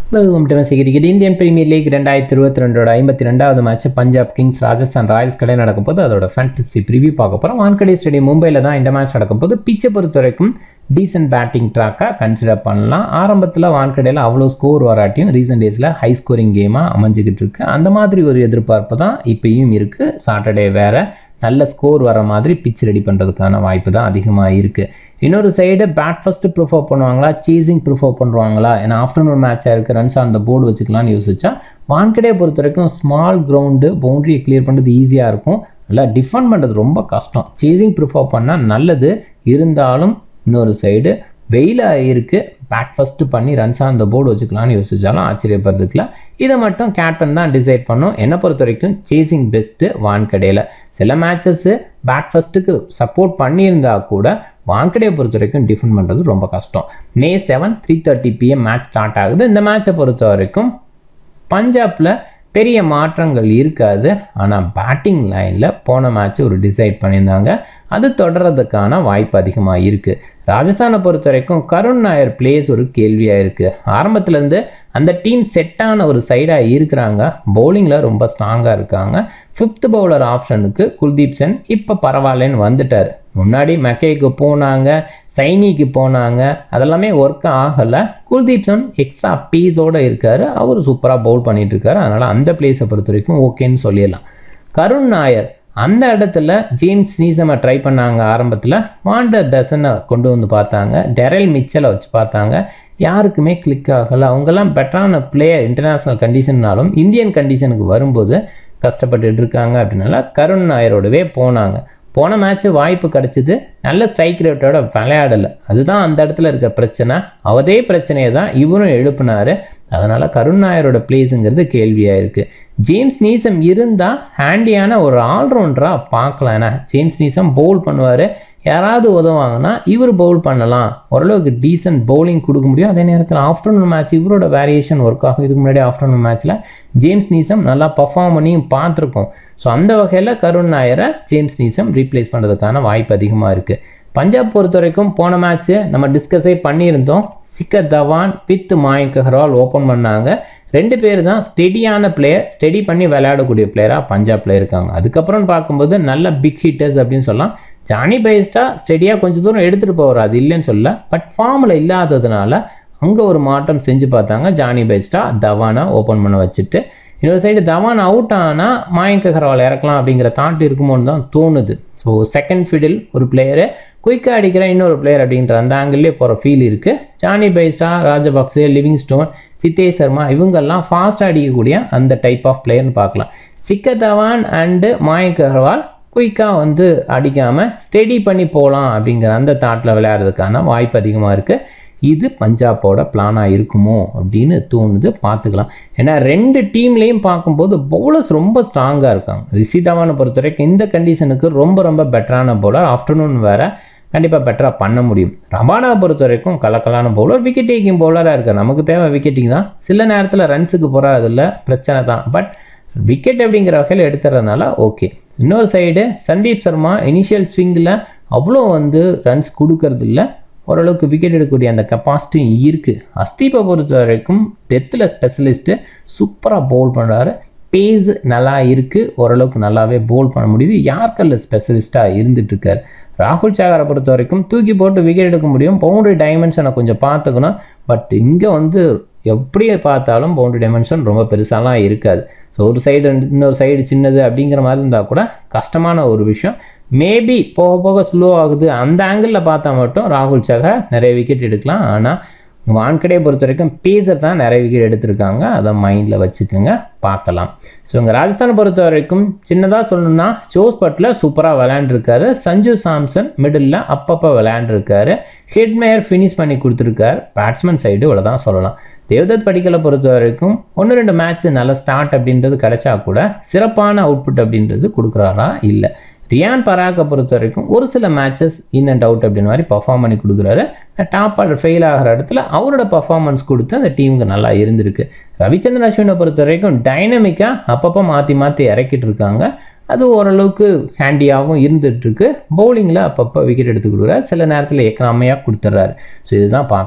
cricket Indian premier league ரெண்டாயிரத்தி இருபத்தி ரெண்டோட ஐம்பத்தி ரெண்டாவது match Punjab Kings Rajasthan Royals கடை நடக்கும் போது அதோட ஃபேண்டசி ப்ரிவியூ பார்க்க போகிறோம் வான்கடே ஸ்டேடியம் மும்பையில் தான் இந்த மேட்ச் நடக்கும் போது பிச்சை பொறுத்த வரைக்கும் டீசென்ட் பேட்டிங் ட்ராக்காக கன்சிடர் பண்ணலாம் ஆரம்பத்தில் வான்கடையில் அவ்வளோ ஸ்கோர் வராட்டியும் ரீசெண்ட் டேஸில் ஹை ஸ்கோரிங் கேமாக அமைஞ்சிக்கிட்டு இருக்கு அந்த மாதிரி ஒரு எதிர்பார்ப்பு தான் இப்பயும் இருக்குது சாட்டர்டே வேறு நல்ல ஸ்கோர் வர மாதிரி பிச் ரெடி பண்ணுறதுக்கான வாய்ப்பு தான் அதிகமாக இருக்குது இன்னொரு சைடு பேட் ஃபஸ்ட்டு ப்ரிஃபர் பண்ணுவாங்களா சேசிங் ப்ரிஃபர் பண்ணுவாங்களா ஏன்னா ஆஃப்டர்நூன் மேட்சாக இருக்குது ரன்ஸ் அந்த போர்டு வச்சுக்கலாம்னு யோசிச்சா வான்கடே பொறுத்த வரைக்கும் ஸ்மால் கிரவுண்டு பவுண்டரியை கிளியர் பண்ணுறது ஈஸியாக இருக்கும் நல்லா டிஃபெண்ட் பண்ணுறது ரொம்ப கஷ்டம் சேசிங் ப்ரிஃபர் பண்ணால் நல்லது இருந்தாலும் இன்னொரு சைடு வெயிலாக இருக்குது பேட் ஃபஸ்ட்டு பண்ணி ரன்ஸ் அந்த போர்டு வச்சுக்கலாம்னு யோசிச்சாலும் ஆச்சரியப்படுறதுக்குல இதை மட்டும் கேப்டன் தான் டிசைட் பண்ணும் என்னை பொறுத்த வரைக்கும் சேசிங் பெஸ்ட்டு வான்கடையில் சில மேட்சஸ்ஸு பேட் ஃபஸ்ட்டுக்கு சப்போர்ட் பண்ணியிருந்தா கூட வான்கடையை பொறுத்த வரைக்கும் டிஃபெண்ட் பண்ணுறது ரொம்ப கஷ்டம் May seven three thirty PM match start ஆகுது இந்த மேட்சை பொறுத்த வரைக்கும் பஞ்சாப்பில் பெரிய மாற்றங்கள் இருக்காது ஆனால் பேட்டிங் லைனில் போன மேட்ச் ஒரு டிசைட் பண்ணியிருந்தாங்க அது தொடர்றதுக்கான வாய்ப்பு அதிகமாக இருக்குது ராஜஸ்தானை பொறுத்த வரைக்கும் கருண் நாயர் பிளேஸ் ஒரு கேள்வியாக இருக்குது ஆரம்பத்துலேருந்து அந்த டீம் செட்டான ஒரு சைடாக இருக்கிறாங்க பவுலிங்கில் ரொம்ப ஸ்ட்ராங்காக இருக்காங்க ஃபிஃப்த் பவுலர் ஆப்ஷனுக்கு குல்தீப் சென் இப்போ பரவாயில்லன்னு வந்துட்டார் முன்னாடி மெக்கேக்கு போனாங்க சைனிக்கு போனாங்க அதெல்லாமே ஒர்க் ஆகலை குல்தீப் சென் எக்ஸ்ட்ரா பீஸோடு இருக்கார் அவர் சூப்பராக பவுல் பண்ணிட்டு இருக்காரு அதனால் அந்த பிளேஸை பொறுத்த வரைக்கும் ஓகேன்னு சொல்லிடலாம் கருண் நாயர் அந்த இடத்துல ஜேம்ஸ் நீசமை ட்ரை பண்ணாங்க ஆரம்பத்தில் வாண்டர் தசனை கொண்டு வந்து பார்த்தாங்க டெரல் மிச்சலை வச்சு பார்த்தாங்க யாருக்குமே கிளிக் ஆகலை அவங்கெல்லாம் பெட்டரான பிளேயர் இன்டர்நேஷ்னல் கண்டிஷன்னாலும் இந்தியன் கண்டிஷனுக்கு வரும்போது கஷ்டப்பட்டுட்டு இருக்காங்க அப்படின்னால கருண் நாயரோடவே போனாங்க போன மேட்ச்சு வாய்ப்பு கிடச்சிது நல்ல ஸ்ட்ரைக் ரேட்டோட விளையாடலை அதுதான் அந்த இடத்துல இருக்க பிரச்சனை அவதே பிரச்சனையை தான் இவரும் எழுப்பினார் அதனால் கருண் நாயரோட பிளேஸுங்கிறது கேள்வியாக இருக்குது ஜேம்ஸ் நீசம் இருந்தால் ஹேண்டியான ஒரு ஆல்ரவுண்டராக பார்க்கலாம் ஏன்னா ஜேம்ஸ் நீசம் பவுல் பண்ணுவார் யாராவது உதவாங்கன்னா இவர் பவுல் பண்ணலாம் ஓரளவுக்கு டீசென்ட் பவுலிங் கொடுக்க முடியும் அதே நேரத்தில் ஆஃப்டர்நூன் மேட்ச் இவரோட வேரியேஷன் ஒர்க் ஆகும் இதுக்கு முன்னாடி ஆஃப்டர்நூன் மேட்ச்சில் ஜேம்ஸ் நீசம் நல்லா பர்ஃபார்ம் பண்ணியும் பார்த்துருக்கோம் ஸோ அந்த வகையில் கருண் நாயரை ஜேம்ஸ் நீசம் ரீப்ளேஸ் பண்ணுறதுக்கான வாய்ப்பு அதிகமாக இருக்குது பஞ்சாப் பொறுத்த வரைக்கும் போன மேட்ச்சு நம்ம டிஸ்கஸே பண்ணியிருந்தோம் சிக்கர் தவான் வித் மாயங்க் அகர்வால் ஓப்பன் பண்ணாங்க ரெண்டு பேர் தான் ஸ்டெடியான பிளேயர் ஸ்டெடி பண்ணி விளையாடக்கூடிய பிளேயராக பஞ்சாப்ல இருக்காங்க அதுக்கப்புறம் பார்க்கும்போது நல்ல பிக் ஹிட்டர்ஸ் அப்படின்னு சொல்லலாம் ஜானி பைஸ்டா ஸ்டெடியாக கொஞ்சம் தூரம் எடுத்துகிட்டு போவார் அது இல்லைன்னு சொல்ல பட் ஃபார்மில் இல்லாததுனால அங்கே ஒரு மாற்றம் செஞ்சு பார்த்தாங்க ஜானி பைஸ்டா தவானை ஓப்பன் பண்ண வச்சுட்டு இன்னொரு சைடு தவான் அவுட் ஆனால் மாயங்க் அகர்வால் இறக்கலாம் அப்படிங்கிற தாட் இருக்குமோன்னு தான் தோணுது ஸோ செகண்ட் ஃபிடில் ஒரு பிளேயரு குயிக்காக அடிக்கிற இன்னொரு பிளேயர் அப்படின்ற அந்த ஆங்கிள்லேயே போகிற ஃபீல் இருக்குது Jonny Bairstow Rajapaksa Livingstone Jitesh Sharma இவங்கெல்லாம் ஃபாஸ்ட்டாக அடிக்கக்கூடிய அந்த டைப் ஆஃப் பிளேயர்னு பார்க்கலாம் சிக்க தவான் அண்டு மாயங்க் அகர்வால் குயிக்காக வந்து அடிக்காமல் ஸ்டெடி பண்ணி போகலாம் அப்படிங்கிற அந்த தாட்டில் விளையாடுறதுக்கான வாய்ப்பு அதிகமாக இருக்குது இது பஞ்சாப்போட பிளானாக இருக்குமோ அப்படின்னு தோணுது பார்த்துக்கலாம் ஏன்னா ரெண்டு டீம்லேயும் பார்க்கும்போது பவுலர்ஸ் ரொம்ப ஸ்ட்ராங்காக இருக்காங்க ரிஷி தவானை பொறுத்த வரைக்கும் இந்த கண்டிஷனுக்கு ரொம்ப ரொம்ப பெட்டரான பவுலர் ஆஃப்டர்நூன் வேறு கண்டிப்பாக பெட்டராக பண்ண முடியும் ரபானாவை பொறுத்த வரைக்கும் கலக்கலான பவுலர் விக்கெட் டேக்கிங் பவுலராக இருக்கார் நமக்கு தேவை விக்கெட்டிங் தான் சில நேரத்தில் ரன்ஸுக்கு போகிறதில்ல பிரச்சனை தான் பட் விக்கெட் அப்படிங்கிற வகையில் எடுத்துறதுனால ஓகே இன்னொரு சைடு சந்தீப் சர்மா இனிஷியல் ஸ்விங்கில் அவ்வளோ வந்து ரன்ஸ் கொடுக்கறது இல்லை ஓரளவுக்கு விக்கெட் எடுக்கக்கூடிய அந்த கெப்பாசிட்டியும் இருக்குது அஸ்தீப்பை பொறுத்த வரைக்கும் டெத்தில் ஸ்பெஷலிஸ்ட்டு சூப்பராக பவுல் பண்ணுறாரு பேஸ் நல்லா இருக்குது ஓரளவுக்கு நல்லாவே பவுல் பண்ண முடியுது யார்கல்ல ஸ்பெஷலிஸ்ட்டாக இருந்துகிட்ருக்கார் ராகுல் சாகரை பொறுத்த வரைக்கும் தூக்கி போட்டு விக்கெட் எடுக்க முடியும் பவுண்டரி டைமென்ஷனை கொஞ்சம் பார்த்துக்கணும் பட் இங்கே வந்து எப்படியே பார்த்தாலும் பவுண்டரி டைமென்ஷன் ரொம்ப பெருசாலாம் இருக்காது ஸோ ஒரு சைடு இன்னொரு சைடு சின்னது அப்படிங்கிற மாதிரி இருந்தால் கூட கஷ்டமான ஒரு விஷயம் மேபி போக போக ஸ்லோ ஆகுது அந்த ஆங்கிளில் பார்த்தா மட்டும் ராகுல் சகர் நிறைய விக்கெட் எடுக்கலாம் ஆனால் வான்கடையை பொறுத்த வரைக்கும் பேசர் தான் நிறைய விக்கெட் எடுத்திருக்காங்க அதை மைண்டில் வச்சுக்கோங்க பார்க்கலாம் ஸோ இங்கே ராஜஸ்தானை பொறுத்த வரைக்கும் சின்னதாக சொல்லணும்னா ஜோஸ் பட்டில் சூப்பராக விளையாண்டுருக்காரு சஞ்சு சாம்சன் மிடில் அப்பப்போ விளையாண்டுருக்காரு ஹெட்மேயர் ஃபினிஷ் பண்ணி கொடுத்துருக்காரு பேட்ஸ்மேன் சைடு இவ்வளோ தான் சொல்லலாம் தேவதத் படிக்கலை பொறுத்த வரைக்கும் ஒன்று ரெண்டு மேட்ச் நல்ல ஸ்டார்ட் அப்படின்றது கிடைச்சா கூட சிறப்பான அவுட்புட் அப்படின்றது கொடுக்குறாரா இல்லை ரியான் பராக்கை பொறுத்த வரைக்கும் ஒரு சில மேட்சஸ் இன் அண்ட் அவுட் அப்படின்னு மாதிரி பர்ஃபார்ம் பண்ணி கொடுக்குறாரு டாப் ஆர்டர் ஃபெயில் ஆகிற இடத்துல அவரோட பர்ஃபார்மன்ஸ் கொடுத்து அந்த டீமுக்கு நல்லா இருந்திருக்கு ரவிச்சந்திரன் அஸ்வினை பொறுத்த வரைக்கும் டைனமிக்காக அப்பப்போ மாற்றி மாற்றி இறக்கிட்டு இருக்காங்க அது ஓரளவுக்கு ஹேண்டியாகவும் இருந்துகிட்ருக்கு பவுலிங்கில் அப்பப்போ விக்கெட் எடுத்து கொடுக்குறாரு சில நேரத்தில் எக்கனாமையாக கொடுத்துட்றாரு ஸோ இதுதான் பார்க்கலாம்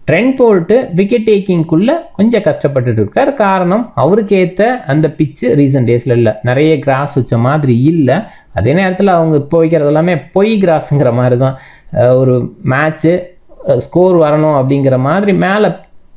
ட்ரெண்ட் போல்ட்டு விக்கெட் டேக்கிங்குள்ளே கொஞ்சம் கஷ்டப்பட்டுட்டு இருக்கார் காரணம் அவருக்கு ஏற்ற அந்த பிச்சு ரீசன்ட் டேஸில் இல்லை நிறைய கிராஸ் வச்ச மாதிரி இல்லை அதே நேரத்தில் அவங்க இப்போ வைக்கிறது எல்லாமே பொய் கிராஸுங்கிற மாதிரி தான் அஹ் ஒரு மேட்ச்சு ஸ்கோர் வரணும் அப்படிங்கிற மாதிரி மேலே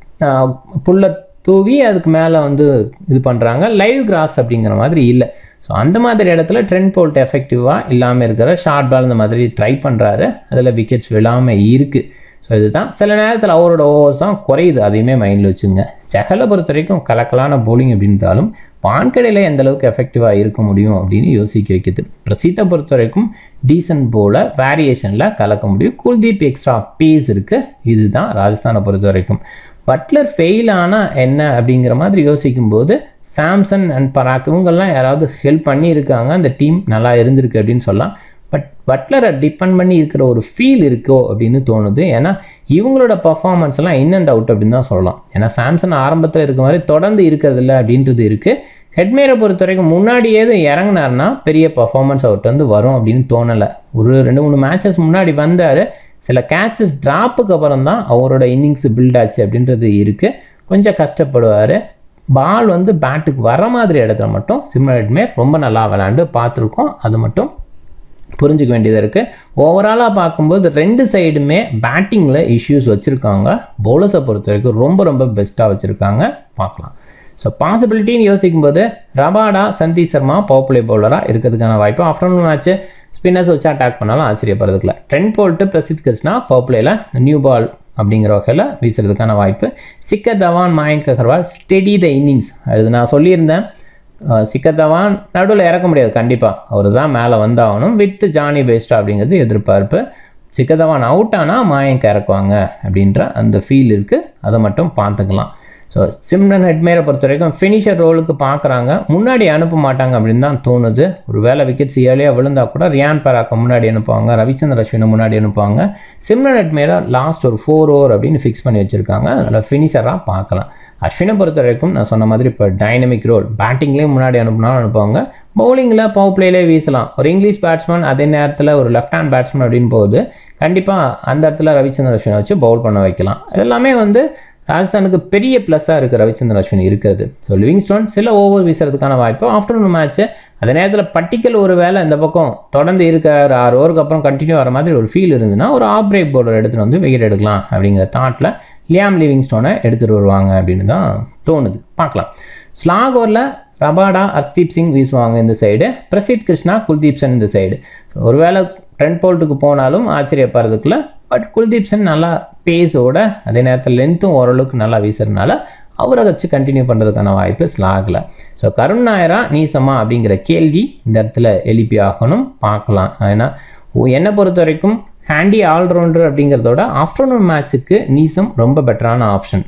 புல்லை தூவி அதுக்கு மேலே வந்து இது பண்ணுறாங்க லைவ் கிராஸ் அப்படிங்கிற மாதிரி இல்லை ஸோ அந்த மாதிரி இடத்துல ட்ரெண்ட் போல்ட் எஃபெக்டிவாக இல்லாமல் இருக்கிற ஷார்ட் பால் இந்த மாதிரி ட்ரை பண்ணுறாரு அதில் விக்கெட்ஸ் விழாமல் இருக்குது ஸோ இதுதான் சில நேரத்தில் அவரோட ஓவர்ஸ் தான் குறையுது அதையுமே மைண்டில் வச்சுங்க செஹலை பொறுத்த வரைக்கும் கலக்கலான bowling அப்படின்றாலும் வான்கடையில் எந்த அளவுக்கு எஃபெக்டிவாக இருக்க முடியும் அப்படின்னு யோசிக்க வைக்குது பிரசீத்தை பொறுத்த வரைக்கும் டீசன்ட் போல வேரியேஷனில் கலக்க முடியும் குல்தீப் எக்ஸ்ட்ரா பேஸ் இருக்குது இதுதான் ராஜஸ்தானை பொறுத்த வரைக்கும் பட்லர் ஃபெயில் ஆனால் என்ன அப்படிங்கிற மாதிரி யோசிக்கும்போது சாம்சன் அண்ட் பராக் இவங்கெல்லாம் யாராவது ஹெல்ப் பண்ணியிருக்காங்க அந்த டீம் நல்லா இருந்திருக்கு அப்படின்னு சொல்லலாம் பட் பட்லரை டிபெண்ட் பண்ணி இருக்கிற ஒரு ஃபீல் இருக்கோ அப்படின்னு தோணுது ஏன்னா இவங்களோட பர்ஃபார்மன்ஸ் எல்லாம் இன் அண்ட் அவுட் அப்படின்னு தான் சொல்லலாம் ஏன்னா சாம்சன் ஆரம்பத்தில் இருக்க மாதிரி தொடர்ந்து இருக்கிறது இல்லை அப்படின்றது இருக்குது ஹெட்மேரை பொறுத்த வரைக்கும் முன்னாடியே இறங்கினார்னா பெரிய பர்ஃபார்மன்ஸ் அவர்கிட்ட வந்து வரும் அப்படின்னு தோணலை ஒரு ரெண்டு மூணு மேட்சஸ் முன்னாடி வந்தார் சில கேட்சஸ் ட்ராப்புக்கு அப்புறம் தான் அவரோட இன்னிங்ஸ் பில்ட் ஆச்சு அப்படின்றது இருக்குது கொஞ்சம் கஷ்டப்படுவார் பால் வந்து பேட்டுக்கு வர மாதிரி இடத்துல மட்டும் சிம்ரன் ரொம்ப நல்லா விளையாண்டு பார்த்துருக்கோம் அது மட்டும் புரிஞ்சுக்க வேண்டியது இருக்குது ஓவராலாக பார்க்கும்போது ரெண்டு சைடுமே பேட்டிங்கில் இஷ்யூஸ் வச்சுருக்காங்க பவுலர்ஸை பொறுத்த வரைக்கும் ரொம்ப ரொம்ப பெஸ்ட்டாக வச்சுருக்காங்க பார்க்கலாம் ஸோ பாசிபிலிட்டின்னு யோசிக்கும்போது Rabada Sandeep Sharma power play பவுலராக இருக்கிறதுக்கான வாய்ப்பு ஆஃப்டர்நூன் மேட்ச்சு ஸ்பின்னர்ஸ் வச்சு அட்டாக் பண்ணாலும் ஆச்சரியப்படுறதுக்குல Trent Boult Prasidh Krishna power பிளேயில் நியூ பால் அப்படிங்கிற வகையில் வீசுறதுக்கான வாய்ப்பு Shikhar Dhawan Mayank Agarwal steady the innings அது நான் சொல்லியிருந்தேன் அஹ் சிக்கர் தவான் நடுவில் இறக்க முடியாது கண்டிப்பாக அவர் தான் மேலே வந்தாகணும் வித் ஜானி பேஸ்டா அப்படிங்கிறது எதிர்பார்ப்பு சிக்கர் தவான் அவுட் ஆனால் மாயங்க் இறக்குவாங்க அப்படின்ற அந்த ஃபீல் இருக்குது அதை மட்டும் பார்த்துக்கலாம் ஸோ சிம்ரன் ஹெட்மேரை பொறுத்த வரைக்கும் ஃபினிஷர் ரோலுக்கு பார்க்குறாங்க முன்னாடி அனுப்ப மாட்டாங்க அப்படின்னு தான் தோணுது ஒரு வேலை விக்கெட்ஸ் ஏழையாக விழுந்தா கூட ரியான் பராக்கை முன்னாடி அனுப்புவாங்க ரவிச்சந்திர அஸ்வினை முன்னாடி அனுப்புவாங்க சிம்ரன் ஹெட்மேரை லாஸ்ட் ஒரு ஃபோர் ஓவர் அப்படின்னு ஃபிக்ஸ் பண்ணி வச்சுருக்காங்க அதில் ஃபினிஷராக பார்க்கலாம் அஸ்வினை பொறுத்த வரைக்கும் நான் சொன்ன மாதிரி இப்போ டைனமிக் ரோல் பேட்டிங்லேயும் முன்னாடி அனுப்புனாலும் அனுப்புவாங்க பவுலிங்கில் பவர் பிளேலே வீசலாம் ஒரு இங்கிலீஷ் பேட்ஸ்மேன் அதே நேரத்தில் ஒரு லெஃப்ட் ஹேண்ட் பேட்ஸ்மேன் அப்படின்னு போகுது கண்டிப்பாக அந்த இடத்துல ரவிச்சந்திர அஸ்வினை வச்சு பவுல் பண்ண வைக்கலாம் இதெல்லாமே வந்து ராஜஸ்தானுக்கு பெரிய ப்ளஸ்ஸாக இருக்குது ரவிச்சந்திரன் அஸ்வின் இருக்கிறது ஸோ லிவிங்ஸ்டோன் சில ஓவர் வீசுறதுக்கான வாய்ப்பு ஆஃப்டர்நூன் மேட்ச்சு அதே நேரத்தில் பட்டிக்கல் ஒரு வேளை இந்த பக்கம் தொடர்ந்து இருக்கார் ஆறு ஓவருக்கு அப்புறம் கண்டினியூ வர மாதிரி ஒரு ஃபீல் இருந்ததுன்னா ஒரு ஆஃப் பிரேக் பவுலர் எடுத்துகிட்டு வந்து விக்கெட் எடுக்கலாம் அப்படிங்கிற தாட்டில் லியாம் லிவிங்ஸ்டோனை எடுத்துகிட்டு வருவாங்க அப்படின்னு தான் தோணுது பார்க்கலாம் ஸ்லாக் ஓவரில் ரபாடா ஹர்தீப் சிங் வீசுவாங்க இந்த சைடு பிரசித் கிருஷ்ணா குல்தீப் சென் இந்த சைடு ஒருவேளை ட்ரெண்ட் போல்ட்டுக்கு போனாலும் ஆச்சரியப்படுறதுக்குள்ள பட் குல்தீப் சென் நல்லா பேஸோட அதே நேரத்தில் லென்த்தும் ஓரளவுக்கு நல்லா வீசுறதுனால அவரை வச்சு கண்டினியூ பண்ணுறதுக்கான வாய்ப்பு ஸ்லாகில் ஸோ கருண் நாயரா நீசமா அப்படிங்கிற கேள்வி இந்த இடத்துல எழுப்பி ஆகணும் பார்க்கலாம் ஏன்னா என்னை பொறுத்த வரைக்கும் ஹேண்டி ஆல்ரவுண்டர் அப்படிங்கிறதோட ஆஃப்டர்நூன் மேட்ச்சுக்கு நீசம் ரொம்ப பெட்டரான ஆப்ஷன்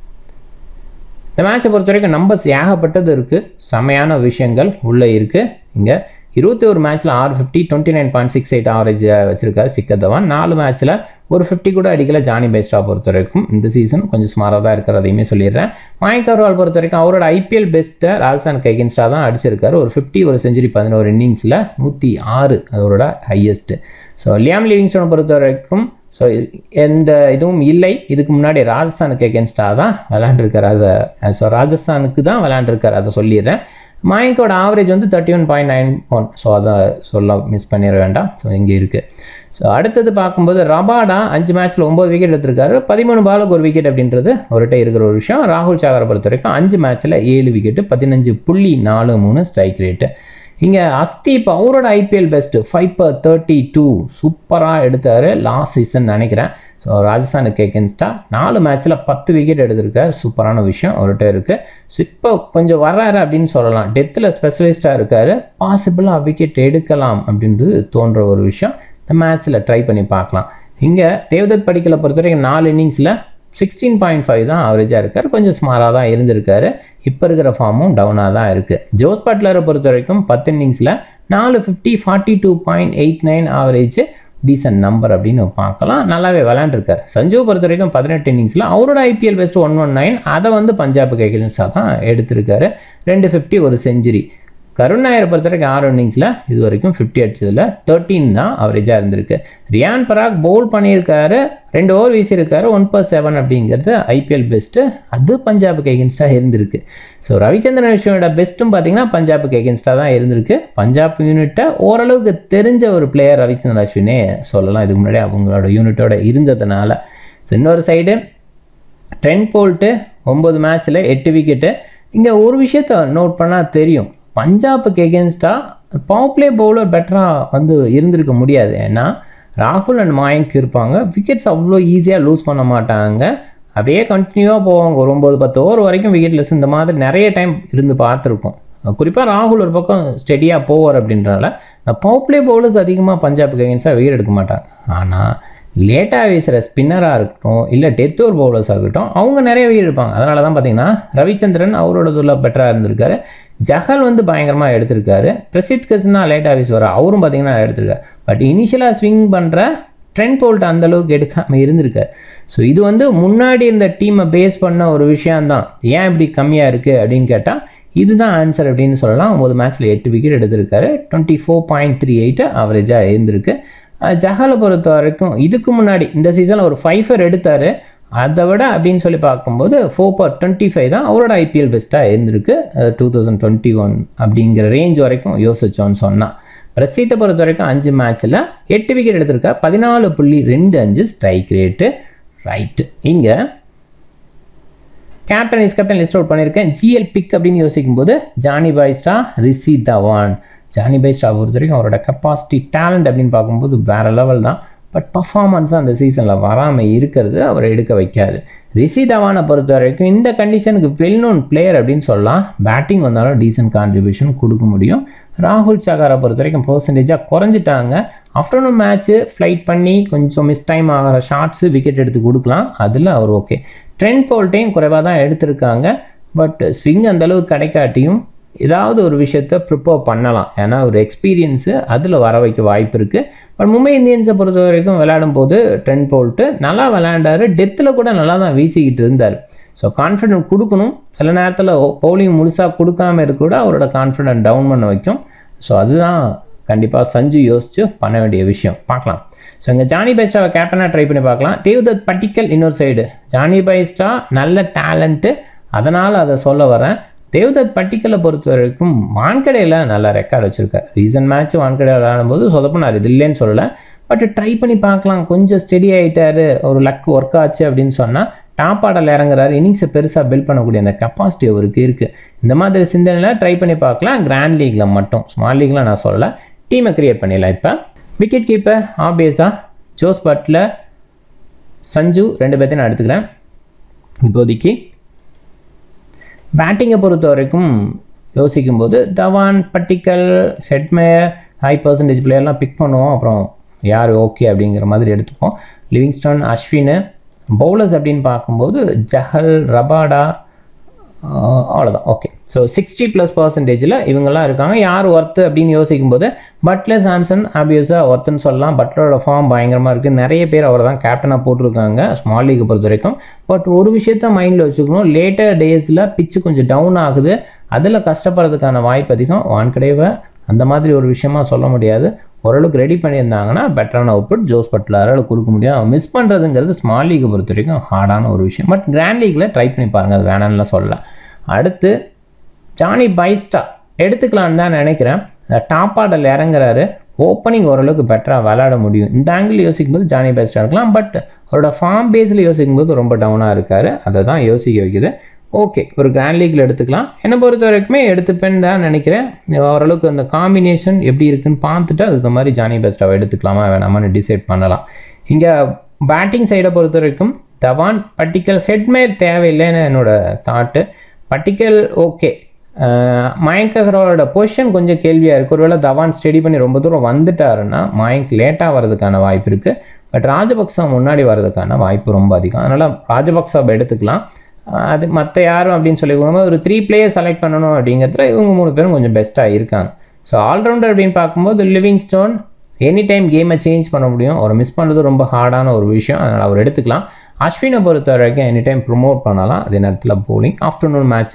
இந்த மேட்சை பொறுத்த வரைக்கும் நம்பர்ஸ் ஏகப்பட்டது இருக்குது செமையான விஷயங்கள் உள்ளே இருக்குது இங்கே இருபத்தி ஒரு மேட்ச்சில் ஆறு fifty twenty nine point six eight average வச்சிருக்காரு சிக்கர் தவான் நாலு மேட்ச்சில் ஒரு ஃபிஃப்டி கூட அடிக்கல ஜானி பெஸ்டா பொறுத்த வரைக்கும் இந்த சீசன் கொஞ்சம் சுமாராக தான் இருக்கிறதையுமே சொல்லிடுறேன் மாயக் அகர்வால் பொறுத்த வரைக்கும் அவரோட ஐபிஎல் பெஸ்ட்டை ராஜஸ்தானுக்கு எகென்ஸ்டாக தான் அடிச்சிருக்காரு ஒரு ஃபிஃப்டி ஒரு செஞ்சுரி பதினோரு இன்னிங்ஸில் நூற்றி ஆறு அதோட ஹையஸ்ட்டு ஸோ லியாம் லிவிங்ஸ்டோனை பொறுத்த வரைக்கும் ஸோ எந்த இதுவும் இல்லை இதுக்கு முன்னாடி ராஜஸ்தானுக்கு எகென்ஸ்டாக தான் விளையாண்டுருக்காரு அதை ஸோ ராஜஸ்தானுக்கு தான் விளையாண்டுருக்காரு அதை சொல்லிடுறேன் மாயங்கோட ஆவரேஜ் வந்து thirty one point nine one so அதை சொல்ல மிஸ் பண்ணிட வேண்டாம் ஸோ இங்கே இருக்குது ஸோ அடுத்தது பார்க்கும்போது ரபாடா அஞ்சு மேட்ச்சில் ஒம்பது விக்கெட் எடுத்திருக்காரு பதிமூணு பாலுக்கு ஒரு விக்கெட் அப்படின்றது அவர்கிட்ட இருக்கிற ஒரு விஷயம் ராகுல் சாகரை பொறுத்த வரைக்கும் அஞ்சு மேட்ச்சில் ஏழு விக்கெட்டு பதினஞ்சு புள்ளி நாலு மூணு ஸ்ட்ரைக் ரேட்டு இங்கே அஸ்தீப் அவரோட IPL best five for thirty two சூப்பராக எடுத்தார் லாஸ்ட் சீசன் நினைக்கிறேன் ஸோ ராஜஸ்தானுக்கு எகென்ஸ்டாக நாலு மேட்ச்சில் பத்து விக்கெட் எடுத்திருக்கார் சூப்பரான விஷயம் அவர்கிட்ட இருக்குது ஸோ இப்போ கொஞ்சம் வர்றாரு அப்படின்னு சொல்லலாம் டெத்தில் ஸ்பெஷலிஸ்ட்டாக இருக்கார் பாசிபிளாக விக்கெட் எடுக்கலாம் அப்படின்றது தோன்ற ஒரு விஷயம் இந்த மேட்ச்சில் ட்ரை பண்ணி பார்க்கலாம் இங்கே தேவதத் படிக்கலை பொறுத்த வரைக்கும் நாலு இன்னிங்ஸில் சிக்ஸ்டீன் பாயிண்ட் ஃபைவ் தான் அவரேஜாக இருக்கார் கொஞ்சம் ஸ்மாராக தான் இருந்திருக்காரு இப்போ இருக்கிற ஃபார்மும் டவுனாக தான் இருக்குது ஜோஸ் பட்லரை பொறுத்த வரைக்கும் பத்து இன்னிங்ஸில் நாலு fifty forty two point eight nine average decent number அப்படின்னு பார்க்கலாம் நல்லாவே விளாண்டுருக்கார் சஞ்சு பொறுத்த வரைக்கும் பதினெட்டு இன்னிங்ஸில் அவரோட IPL best one one nine அதை வந்து பஞ்சாபுக்கு எகென்ஸ்டாக தான் எடுத்திருக்காரு ரெண்டு ஃபிஃப்டி ஒரு செஞ்சுரி கருண் நாயரை பொறுத்த வரைக்கும் ஆறு இன்னிங்ஸில் இது வரைக்கும் ஃபிஃப்டி அடிச்சதில் தேர்ட்டீன் தான் அவரேஜாக இருந்திருக்கு ரியான் பராக் பவுல் பண்ணியிருக்காரு ரெண்டு ஓவர் வீசியிருக்காரு ஒன் பர் செவன் அப்படிங்கிறது ஐபிஎல் பெஸ்ட்டு அது பஞ்சாபுக்கு எகென்ஸ்டாக இருந்திருக்கு ஸோ ரவிச்சந்திரன் அஸ்வினோட பெஸ்ட்டும் பார்த்தீங்கன்னா பஞ்சாபுக்கு எகென்ஸ்டாக தான் இருந்திருக்கு பஞ்சாப் யூனிட்டை ஓரளவுக்கு தெரிஞ்ச ஒரு பிளேயர் ரவிச்சந்திரன் அஸ்வினே சொல்லலாம் இதுக்கு முன்னாடி அவங்களோட யூனிட்டோட இருந்ததுனால So, இன்னொரு சைடு ட்ரெண்ட் போல்ட்டு ஒம்பது மேட்ச்சில் எட்டு விக்கெட்டு இங்கே ஒரு விஷயத்த நோட் பண்ணால் தெரியும் பஞ்சாபுக்கு எகென்ஸ்டாக பவர் பிளே பவுலர் பெட்டராக வந்து இருந்திருக்க முடியாது ஏன்னா ராகுல் அண்ட் மாயங்க் இருப்பாங்க விக்கெட்ஸ் அவ்வளோ ஈஸியாக லூஸ் பண்ண மாட்டாங்க அப்படியே கண்டினியூவாக போவாங்க ஒரு ஒம்பது பத்து ஓவர் வரைக்கும் விக்கெட்லெஸ் இந்த மாதிரி நிறைய டைம் இருந்து பார்த்துருக்கோம் குறிப்பாக ராகுல் ஒரு பக்கம் ஸ்டெடியாக போவார் அப்படின்றனால பவர் பிளே பவுலர்ஸ் அதிகமாக பஞ்சாபுக்கு எகென்ஸ்டாக விக்கெட் எடுக்க மாட்டாங்க ஆனால் லேட்டாக வீசுகிற ஸ்பின்னராக இருக்கட்டும் இல்லை டெத் ஓவர் பவுலர்ஸாக இருக்கட்டும் அவங்க நிறைய விக்கெட் எடுப்பாங்க அதனால தான் பார்த்தீங்கன்னா ரவிச்சந்திரன் அவரோட இதில் பெட்டராக இருந்திருக்காரு ஜஹல் வந்து பயங்கரமாக எடுத்திருக்காரு பிரசித் கிருஷ்ணா லேட்டாக வீசுவார் அவரும் பார்த்தீங்கன்னா எடுத்திருக்காரு பட் இனிஷியலாக ஸ்விங் பண்ணுற ட்ரெண்ட் போல்ட் அந்த அளவுக்கு எடுக்காமல் இருந்திருக்காரு ஸோ இது வந்து முன்னாடி இருந்த டீமை பேஸ் பண்ண ஒரு விஷயம்தான் ஏன் இப்படி கம்மியாக இருக்குது அப்படின்னு கேட்டால் இதுதான் ஆன்சர் அப்படின்னு சொல்லலாம் ஒம்பது மேட்ச்சில் எட்டு விக்கெட் எடுத்திருக்காரு twenty four point three eight அவரேஜாக இருந்திருக்கு அஹ் ஜஹலை பொறுத்த வரைக்கும் இதுக்கு முன்னாடி இந்த சீசனில் ஒரு ஃபைஃபர் எடுத்தார் அதை விட அப்படின்னு சொல்லி பார்க்கும்போது ஃபோர் பர் டுவெண்ட்டி ஃபைவ் தான் அவரோட ஐபிஎல் பெஸ்ட்டாக இருந்திருக்கு டூ தௌசண்ட் டுவெண்ட்டி ஒன் அப்படிங்கிற ரேஞ்ச் வரைக்கும் யோசிச்சோன்னு சொன்னால் பிரசீத்தை பொறுத்த வரைக்கும் அஞ்சு மேட்ச்சில் எட்டு விக்கெட் எடுத்திருக்கா பதினாலு புள்ளி ரெண்டு அஞ்சு ஸ்ட்ரைக் ரேட்டு ரைட்டு இங்கே captain is captain list out பண்ணியிருக்கேன் ஜிஎல் பிக் அப்படின்னு யோசிக்கும் போது Jonny Bairstow Rishi Dhawan Jonny Bairstow பொறுத்த வரைக்கும் அவரோட கெப்பாசிட்டி டேலண்ட் அப்படின்னு பார்க்கும்போது வேற லெவல் தான் பட் பர்ஃபார்மன்ஸ் அந்த சீசனில் வராமல் இருக்கிறது அவரை எடுக்க வைக்காது ரிஷி தவானை பொறுத்த வரைக்கும் இந்த கண்டிஷனுக்கு வெல் நோன் பிளேயர் அப்படின்னு சொல்லலாம் பேட்டிங் வந்தாலும் டீசென்ட் கான்ட்ரிபியூஷன் கொடுக்க முடியும் ராகுல் சகாரை பொறுத்த வரைக்கும் பர்சன்டேஜாக குறைஞ்சிட்டாங்க ஆஃப்டர்நூன் மேட்ச்சு ஃப்ளைட் பண்ணி கொஞ்சம் மிஸ் டைம் ஆகிற ஷார்ட்ஸு விக்கெட் எடுத்து கொடுக்கலாம் அதில் அவர் ஓகே ட்ரெண்ட் போல்ட்டையும் குறைவாக தான் எடுத்திருக்காங்க பட் ஸ்விங் அந்தளவுக்கு கிடைக்காட்டியும் ஏதாவது ஒரு விஷயத்த ப்ரிப்பேர் பண்ணலாம் ஏன்னா ஒரு எக்ஸ்பீரியன்ஸு அதில் வர வைக்க வாய்ப்பு இருக்குது பட் மும்பை இந்தியன்ஸை பொறுத்த வரைக்கும் விளையாடும் போது ட்ரெண்ட் போல்ட்டு நல்லா விளையாண்டாரு டெத்தில் கூட நல்லா தான் வீசிக்கிட்டு இருந்தார் ஸோ கான்ஃபிடென்ட் கொடுக்கணும் சில நேரத்தில் பவுலிங் முழுசாக கொடுக்காம இருக்க கூட அவரோட கான்ஃபிடென்ட் டவுன் பண்ண வைக்கும் ஸோ அதுதான் கண்டிப்பாக சஞ்சு யோசிச்சு பண்ண வேண்டிய விஷயம் பார்க்கலாம் ஸோ இங்கே ஜானி பைஸ்டாவை கேப்டனாக ட்ரை பண்ணி பார்க்கலாம் தேவ்தத் பட்டிக்கல் இன்னொரு சைடு ஜானி பைஸ்டா நல்ல டேலண்ட்டு அதனால் அதை சொல்ல வரேன் தேவ்தத் பட்டிக்கலை பொறுத்த வரைக்கும் வான்கடையில் நல்ல ரெக்கார்ட் வச்சுருக்கார் ரீசன்ட் மேட்ச் வான்கடையில் விளையாடும்போது சொதப்பினார் இது இல்லைன்னு சொல்லலை பட் ட்ரை பண்ணி பார்க்கலாம் கொஞ்சம் ஸ்டெடி ஆகிட்டாரு ஒரு லக் ஒர்க் ஆச்சு அப்படின்னு சொன்னால் டாப் ஆர்டரில் இறங்குறாரு இன்னிங்ஸை பெருசாக பில்ட் பண்ணக்கூடிய அந்த கெப்பாசிட்டி அவருக்கு இருக்குது இந்த மாதிரி சிந்தனையில் ட்ரை பண்ணி பார்க்கலாம் கிராண்ட் லீக்கில் மட்டும் ஸ்மால் லீக்கில் நான் சொல்லலை டீமை கிரியேட் பண்ணிடலாம் இப்போ விக்கெட் கீப்பர் ஆப்வியஸாக ஜோஸ் பட்லர் சஞ்சு ரெண்டு பேர்த்தையும் நான் எடுத்துக்கிறேன் இப்போதைக்கு பேட்டிங்கை பொறுத்த வரைக்கும் யோசிக்கும்போது Dhawan Padikkal Hetmyer high percentage பிளேயர்லாம் பிக் பண்ணுவோம் அப்புறம் யார் ஓகே அப்படிங்கிற மாதிரி எடுத்துப்போம் லிவிங்ஸ்டன் அஸ்வின் பவுலர்ஸ் அப்படின்னு பார்க்கும்போது ஜஹல் ரபாடா அவ்வளோதான் ஓகே ஸோ சிக்ஸ்டி ப்ளஸ் பர்சன்டேஜில் இவங்கெல்லாம் இருக்காங்க யார் ஒர்த்து அப்படின்னு யோசிக்கும்போது பட்லர் சாம்சன் ஆப்வியஸாக ஒர்த்துன்னு சொல்லலாம் பட்லரோட ஃபார்ம் பயங்கரமாக இருக்குது நிறைய பேர் அவர் தான் கேப்டனாக போட்டிருக்காங்க ஸ்மால் லீக்கை பொறுத்த வரைக்கும் பட் ஒரு விஷயத்த மைண்டில் வச்சுக்கணும் லேட்டர் டேஸில் பிச்சு கொஞ்சம் டவுன் ஆகுது அதில் கஷ்டப்படுறதுக்கான வாய்ப்பு அதிகம் வான்கடைவை அந்த மாதிரி ஒரு விஷயமா சொல்ல முடியாது ஓரளவுக்கு ரெடி பண்ணியிருந்தாங்கன்னா பெட்டரான அவுட்புட் ஜோஸ் பட்லரால் கொடுக்க முடியும் மிஸ் பண்ணுறதுங்கிறது ஸ்மால் லீக்கை பொறுத்த வரைக்கும் ஹார்டான ஒரு விஷயம் பட் கிராண்ட் லீக்கில் ட்ரை பண்ணி பாருங்கள் அது வேணாம்லாம் சொல்லலாம் அடுத்து ஜானி பைஸ்டா எடுத்துக்கலான்னு தான் நினைக்கிறேன் டாப் ஆர்டரில் இறங்குறாரு ஓப்பனிங் ஓரளவுக்கு பெட்டராக விளையாட முடியும் இந்த ஆங்கிள் யோசிக்கும் போது ஜானி பைஸ்டா இருக்கலாம் பட் அவரோட ஃபார்ம் பேஸில் யோசிக்கும் போது ரொம்ப டவுனாக இருக்கார் அதை தான் யோசிக்க வைக்குது ஓகே ஒரு கிராண்ட் லீக்கில் எடுத்துக்கலாம் என்னை பொறுத்த வரைக்குமே எடுத்துப்பேன்னு தான் நினைக்கிறேன் ஓரளவுக்கு அந்த காம்பினேஷன் எப்படி இருக்குன்னு பார்த்துட்டு அதுக்கு மாதிரி ஜானி பெஸ்டாவை எடுத்துக்கலாமா வேணாமான்னு டிசைட் பண்ணலாம் இங்கே பேட்டிங் சைடை பொறுத்த வரைக்கும் தவான் பட்டிக்கல் ஹெட்மேர் தேவையில்லைன்னு என்னோட தாட்டு பட்டிக்கல் ஓகே மயங்க் அகர்வாலோட பொசிஷன் கொஞ்சம் கேள்வியாக இருக்குது ஒருவேளை தவான் ஸ்டடி பண்ணி ரொம்ப தூரம் வந்துட்டாருன்னா மயங்க் லேட்டாக வர்றதுக்கான வாய்ப்பு இருக்குது பட் ராஜபக்சா முன்னாடி வர்றதுக்கான வாய்ப்பு ரொம்ப அதிகம் அதனால் ராஜபக்சாவை எடுத்துக்கலாம் அது மற்ற யாரும் அப்படின்னு சொல்லி போகும்போது ஒரு த்ரீ பிளேயர் செலக்ட் பண்ணணும் அப்படிங்கிறதுல இவங்க மூணு பேரும் கொஞ்சம் பெஸ்ட்டாக இருக்காங்க ஸோ ஆல்ரவுண்டர் அப்படின்னு பார்க்கும்போது லிவிங் ஸ்டோன் எனி டைம் கேமை சேஞ்ச் பண்ண முடியும் அவர் மிஸ் பண்ணுறது ரொம்ப ஹார்டான ஒரு விஷயம் அதனால் அவர் எடுத்துக்கலாம் அஸ்வினை பொறுத்த வரைக்கும் எனி டைம் ப்ரொமோட் பண்ணலாம் அதே நேரத்தில் போலிங் ஆஃப்டர்நூன் மேட்ச்சு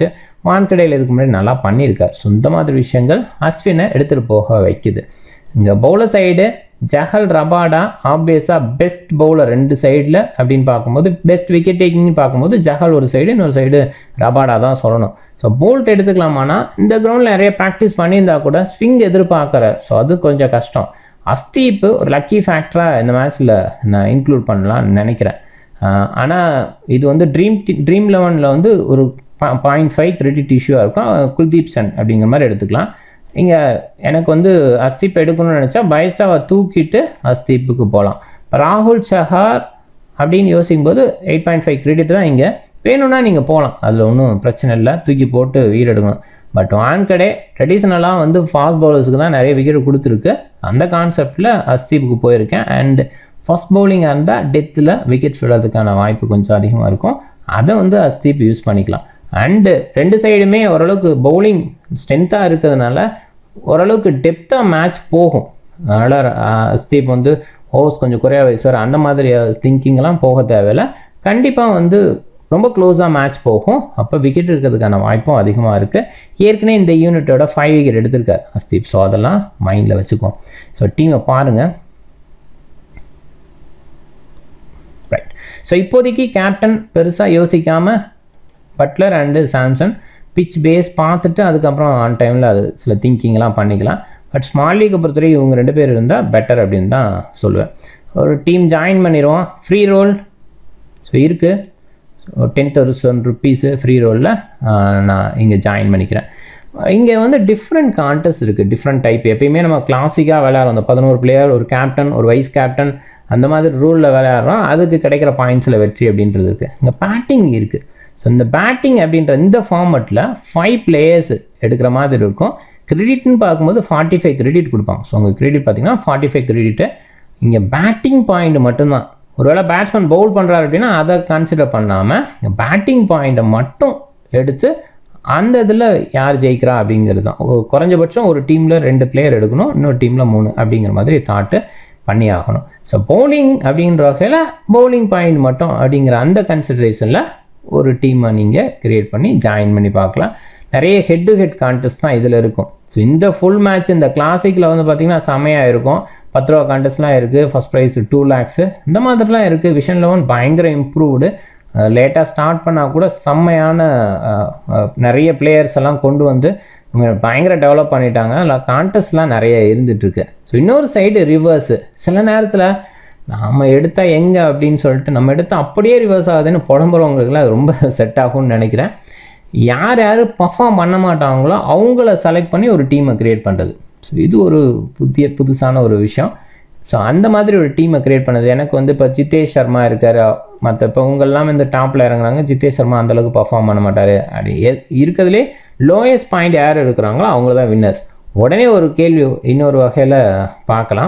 வான்கடையில் இதுக்கு முன்னாடி நல்லா பண்ணியிருக்கார் ஸோ இந்த மாதிரி விஷயங்கள் அஸ்வினை எடுத்துகிட்டு போக வைக்குது இங்கே பவுலர் சைடு ஜஹல் ரபாடா ஆப்வியஸாக பெஸ்ட் பவுலர் ரெண்டு சைடில் அப்படின்னு பார்க்கும்போது பெஸ்ட் விக்கெட் டேக்கிங்னு பார்க்கும்போது ஜஹல் ஒரு சைடு இன்னொரு சைடு ரபாடா தான் சொல்லணும் ஸோ போல்ட் எடுத்துக்கலாமானா இந்த கிரவுண்டில் நிறைய ப்ராக்டிஸ் பண்ணியிருந்தா கூட ஸ்விங் எதிர்பார்க்குறார் ஸோ அது கொஞ்சம் கஷ்டம் அஸ்தீப் ஒரு லக்கி ஃபேக்டராக இந்த மேட்ச்சில் நான் இன்க்ளூட் பண்ணலாம்னு நினைக்கிறேன் ஆனால் இது வந்து ட்ரீம் ட்ரீம் லெவனில் வந்து ஒரு பாயிண்ட் ஃபைவ் கிரெடிட் இஷ்யூவாக இருக்கும் குல்தீப் சென் அப்படிங்கிற மாதிரி எடுத்துக்கலாம் இங்கே எனக்கு வந்து அஸ்தீப் எடுக்கணும்னு நினச்சா பைஸ்டாவை தூக்கிட்டு அஸ்தீப்புக்கு போகலாம் ராகுல் சஹார் அப்படின்னு யோசிக்கும்போது எயிட் பாயிண்ட் ஃபைவ் கிரெடிட் தான் இங்கே வேணும்னா நீங்கள் போகலாம் அதில் ஒன்றும் பிரச்சனை இல்லை தூக்கி போட்டு வீடு எடுக்கணும் பட் வான்கடே ட்ரெடிஷ்னலாக வந்து ஃபாஸ்ட் பவுலர்ஸுக்கு தான் நிறைய விக்கெட் கொடுத்துருக்கு அந்த கான்செப்டில் அஸ்தீப்புக்கு போயிருக்கேன் அண்ட் ஃபஸ்ட் பவுலிங்காக இருந்தால் டெத்தில் விக்கெட்ஸ் விடுறதுக்கான வாய்ப்பு கொஞ்சம் அதிகமாக இருக்கும் அதை வந்து அஸ்தீப் யூஸ் பண்ணிக்கலாம் அண்டு ரெண்டு சைடுமே ஓரளவுக்கு பவுலிங் ஸ்ட்ரென்த்தாக இருக்கிறதுனால ஓரளவுக்கு டெப்த்தாக மேட்ச் போகும் அதனால் அஸ்தீப் வந்து ஓவர்ஸ் கொஞ்சம் குறைய வயசு அந்த மாதிரி திங்கிங்லாம் போக தேவையில்லை கண்டிப்பாக வந்து ரொம்ப க்ளோஸாக மேட்ச் போகும் அப்போ விக்கெட் இருக்கிறதுக்கான வாய்ப்பும் அதிகமாக இருக்குது ஏற்கனவே இந்த யூனிட்டோட ஃபைவ் விக்கெட் எடுத்திருக்கார் அஸ்தீப் ஸோ அதெல்லாம் மைண்டில் வச்சுக்கோம் ஸோ டீமை பாருங்கள் ரைட் ஸோ இப்போதைக்கு கேப்டன் பெருசாக யோசிக்காமல் Buttler and Samson pitch base பார்த்துட்டு அதுக்கப்புறம் ஆன் டைமில் அது சில திங்கிங்லாம் பண்ணிக்கலாம் பட் ஸ்மால் லீக்கை பொறுத்தவரை இவங்க ரெண்டு பேர் இருந்தால் பெட்டர் அப்படின்னு தான் சொல்லுவேன் ஒரு டீம் ஜாயின் பண்ணிடுவோம் ஃப்ரீ ரோல் ஸோ இருக்குது டென் தௌசண்ட் ருப்பீஸு ஃப்ரீ ரோலில் நான் இங்கே ஜாயின் பண்ணிக்கிறேன் இங்கே வந்து டிஃப்ரெண்ட் கான்டெஸ்ட் இருக்குது டிஃப்ரெண்ட் டைப் எப்பயுமே நம்ம கிளாசிக்காக விளையாடுறோம் அந்த பதினோரு பிளேயர் ஒரு கேப்டன் ஒரு வைஸ் கேப்டன் அந்த மாதிரி ரூலில் விளையாடுறோம் அதுக்கு கிடைக்கிற பாயிண்ட்ஸில் வெற்றி அப்படின்றது இருக்குது இங்கே பேட்டிங் இருக்குது ஸோ இந்த பேட்டிங் அப்படின்ற இந்த ஃபார்மெட்டில் ஃபைவ் பிளேயர்ஸ் எடுக்கிற மாதிரி இருக்கும் கிரெடிட்னு பார்க்கும்போது ஃபார்ட்டி ஃபைவ் கிரெடிட் கொடுப்பாங்க ஸோ உங்கள் கிரெடிட் பார்த்தீங்கன்னா ஃபார்ட்டி ஃபைவ் கிரெடிட்டு இங்கே பேட்டிங் பாயிண்ட் மட்டும்தான் ஒருவேளை பேட்ஸ்மேன் பவுல் பண்ணுறாரு அப்படின்னா அதை கன்சிடர் பண்ணாமல் இங்கே பேட்டிங் பாயிண்ட்டை மட்டும் எடுத்து அந்த இதில் யார் ஜெயிக்கிறா அப்படிங்கிறது தான் குறைஞ்சபட்சம் ஒரு டீமில் ரெண்டு பிளேயர் எடுக்கணும் இன்னொரு டீமில் மூணு அப்படிங்கிற மாதிரி தாட்டு பண்ணி ஆகணும் ஸோ பவுலிங் அப்படின்ற வகையில் பவுலிங் பாயிண்ட் மட்டும் அப்படிங்கிற அந்த கன்சிடரேஷனில் ஒரு டீமை நீங்கள் கிரியேட் பண்ணி ஜாயின் பண்ணி பார்க்கலாம் நிறைய ஹெட் டு ஹெட் கான்டெஸ்ட் தான் இதில் இருக்கும் ஸோ இந்த ஃபுல் மேட்ச் இந்த கிளாசிக்கில் வந்து பார்த்திங்கன்னா செமையாக இருக்கும் பத்து ரூபா கான்டெஸ்ட்லாம் இருக்குது ஃபஸ்ட் ப்ரைஸ் டூ லேக்ஸு இந்த மாதிரிலாம் இருக்குது விஷன் லெவன் பயங்கர இம்ப்ரூவ்டு லேட்டாக ஸ்டார்ட் பண்ணால் கூட செம்மையான நிறைய பிளேயர்ஸ் எல்லாம் கொண்டு வந்து பயங்கர டெவலப் பண்ணிட்டாங்க இல்லை கான்டெஸ்ட்லாம் நிறைய இருந்துகிட்ருக்கு ஸோ இன்னொரு சைடு ரிவர்ஸு சில நேரத்தில் நாம் எடுத்தால் எங்கே அப்படின்னு சொல்லிட்டு நம்ம எடுத்தால் அப்படியே ரிவர்ஸ் ஆகுதுன்னு புலம்புறவங்களுக்குலாம் ரொம்ப செட் ஆகும்னு நினைக்கிறேன் யார் யார் பர்ஃபார்ம் பண்ண மாட்டாங்களோ அவங்கள செலக்ட் பண்ணி ஒரு டீமை க்ரியேட் பண்ணுறது ஸோ இது ஒரு புதிய புதுசான ஒரு விஷயம் ஸோ அந்த மாதிரி ஒரு டீமை க்ரியேட் பண்ணது எனக்கு வந்து இப்போ ஜித்தேஷ் சர்மா இருக்கார் மற்ற இப்போ உங்கள்லாம் இந்த டாப்பில் இறங்குறாங்க ஜித்தேஷ் சர்மா அந்தளவுக்கு பர்ஃபார்ம் பண்ண மாட்டார் அப்படி இருக்கிறதுலே லோயஸ்ட் பாயிண்ட் யார் இருக்கிறாங்களோ அவங்க தான் வின்னர் உடனே ஒரு கேள்வி இன்னொரு வகையில் பார்க்கலாம்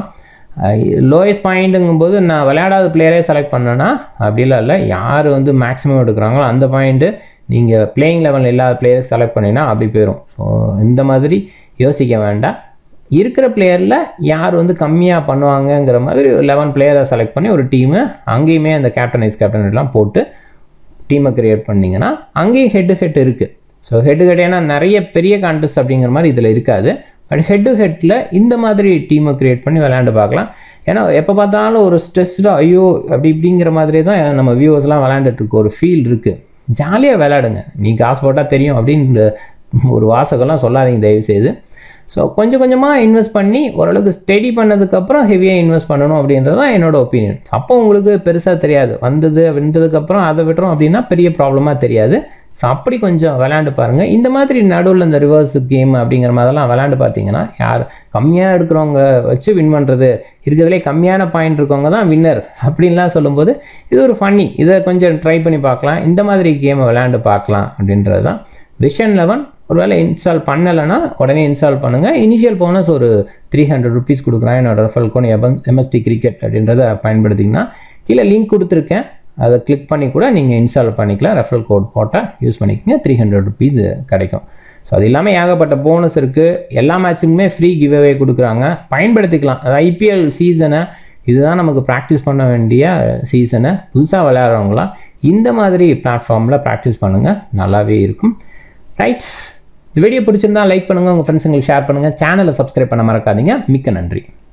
லோயஸ்ட் பாயிண்ட்டுங்கும் போது நான் விளையாடாத பிளேயரே செலக்ட் பண்ணேன்னா அப்படிலாம் இல்லை யார் வந்து மேக்ஸிமம் எடுக்கிறாங்களோ அந்த பாயிண்ட்டு நீங்கள் பிளேயிங் லெவலில் இல்லாத பிளேயர் செலக்ட் பண்ணிங்கன்னா அப்படி போயிடும் ஸோ இந்த மாதிரி யோசிக்க வேண்டாம் இருக்கிற பிளேயரில் யார் வந்து கம்மியாக பண்ணுவாங்கங்கிற மாதிரி லெவன் பிளேயரை செலக்ட் பண்ணி ஒரு டீமு அங்கேயுமே அந்த கேப்டன் வைஸ் கேப்டன் எல்லாம் போட்டு டீமை கிரியேட் பண்ணிங்கன்னா அங்கேயும் ஹெட் டு ஹெட் இருக்குது ஸோ ஹெட் டு ஹெட் ஏன்னா நிறைய பெரிய கான்டெஸ்ட் அப்படிங்கிற மாதிரி இதில் இருக்காது பட் ஹெட் டு ஹெட்டில் இந்த மாதிரி டீமை க்ரியேட் பண்ணி விளையாண்டு பார்க்கலாம் ஏன்னா எப்போ பார்த்தாலும் ஒரு ஸ்ட்ரெஸ்டாக ஐயோ அப்படி இப்படிங்கிற மாதிரி தான் நம்ம வியூவர்ஸ்லாம் விளையாண்டுட்டு இருக்கோம் ஒரு ஃபீல் இருக்குது ஜாலியாக விளையாடுங்க நீ காசு போட்டால் தெரியும் அப்படின்னு ஒரு வாசகம்லாம் சொல்லாதீங்க தயவுசெய்து ஸோ கொஞ்சம் கொஞ்சமாக இன்வெஸ்ட் பண்ணி ஓரளவுக்கு ஸ்டடி பண்ணதுக்கப்புறம் ஹெவியாக இன்வெஸ்ட் பண்ணணும் அப்படின்றது தான் என்னோட ஒப்பீனியன் அப்போ உங்களுக்கு பெருசாக தெரியாது வந்தது அப்படின்றதுக்கப்புறம் அதை விட்டுறோம் அப்படின்னா பெரிய ப்ராப்ளமாக தெரியாது ஸோ அப்படி கொஞ்சம் விளையாண்டு பாருங்கள் இந்த மாதிரி நடுவில் இந்த ரிவர்ஸ் கேம் அப்படிங்கிற மாதிரிலாம் விளையாண்டு பார்த்தீங்கன்னா யார் கம்மியாக எடுக்கிறவங்க வச்சு வின் பண்ணுறது இருக்கிறதுலே கம்மியான பாயிண்ட் இருக்கவங்க தான் வின்னர் அப்படின்லாம் சொல்லும்போது இது ஒரு ஃபன்னி இதை கொஞ்சம் ட்ரை பண்ணி பார்க்கலாம் இந்த மாதிரி கேமை விளையாண்டு பார்க்கலாம் அப்படின்றது தான் விஷன் லெவன் ஒருவேளை இன்ஸ்டால் பண்ணலைன்னா உடனே இன்ஸ்டால் பண்ணுங்கள் இனிஷியல் போனஸ் ஒரு த்ரீ ஹண்ட்ரட் ருபீஸ் கொடுக்குறேன் என்னோட ரெஃபல் கோன் எம்எஸ்டி கிரிக்கெட் அப்படின்றத பயன்படுத்திங்கன்னா கீழே லிங்க் கொடுத்துருக்கேன் அதை கிளிக் பண்ணி கூட நீங்கள் இன்ஸ்டால் பண்ணிக்கலாம் ரெஃபரல் கோட் போட்டால் யூஸ் பண்ணிக்கங்க த்ரீ ஹண்ட்ரட் ருபீஸ் கிடைக்கும் ஸோ அது இல்லாமல் ஏகப்பட்ட போனஸ் இருக்குது எல்லா மேட்சுக்குமே ஃப்ரீ கிவ்அவே கொடுக்குறாங்க பயன்படுத்திக்கலாம் அது ஐபிஎல் சீசனை இதுதான் நமக்கு ப்ராக்டிஸ் பண்ண வேண்டிய சீசனை புதுசாக விளையாடுறவங்களாம் இந்த மாதிரி பிளாட்ஃபார்மில் ப்ராக்டிஸ் பண்ணுங்கள் நல்லாவே இருக்கும் ரைட் இந்த வீடியோ பிடிச்சிருந்தா லைக் பண்ணுங்கள் உங்கள் ஃப்ரெண்ட்ஸுங்களுக்கு ஷேர் பண்ணுங்கள் சேனலை சப்ஸ்கிரைப் பண்ண மறக்காதீங்க மிக்க நன்றி